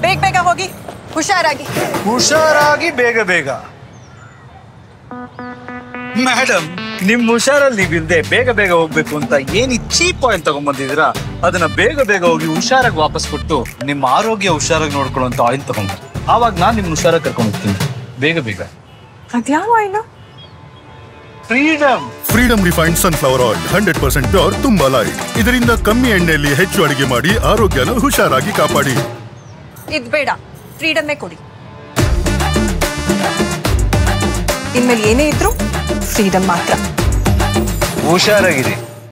ಬೇಗ ಬೇಗ ಹೋಗಿ ಹುಷಾರಾಗಿ ಹುಷಾರಾಗಿ ಬೇಗ ಬೇಗ ಮೇಡಮ್ ನಿಮ್ ಹುಷಾರಲ್ಲಿ ನೀವಿಲ್ದೆ ಬೇಗ ಬೇಗ ಹೋಗ್ಬೇಕು ಅಂತ ಏನಿ ಚೀಪ್ ಆಯಿಲ್ ತಗೊಂಡ್ಬಂದಿದ್ದೀರಾ ಅದನ್ನ ಬೇಗ ಬೇಗ ಹೋಗಿ ಹುಷಾರಾಗಿ ವಾಪಸ್ ಕೊಟ್ಟು ನಿಮ್ಮ ಆರೋಗ್ಯ ಹುಷಾರಾಗಿ ನೋಡ್ಕೊಳ್ಳುವಂತ ಆಯಿಲ್ ತಗೊಂಡ್ ಆವಾಗ ನಾನ್ ನಿಮ್ ಹುಷಾರಾಗಿ ಕರ್ಕೊಂಡು ಹೋಗ್ತೀನಿ ಬೇಗ ಬೇಗ ಅದ್ಯಾವ oil Freedom Freedom refined sunflower oil hundred percent pure ತುಂಬಾ ಲೈಟ್ ಇದರಿಂದ ಕಮ್ಮಿ ಎಣ್ಣೆಯಲ್ಲಿ ಹೆಚ್ಚು ಅಡಿಗೆ ಮಾಡಿ ಆರೋಗ್ಯನ ಹುಷಾರಾಗಿ ಕಾಪಾಡಿ ಇದ್ ಬೇಡ ಫ್ರೀಡಮ್ಮೇ ಕೊಡಿ ಇನ್ಮೇಲೆ ಏನೇ ಇದ್ರು ಫ್ರೀಡಮ್ ಮಾತ್ರ ಹುಷಾರಾಗಿರಿ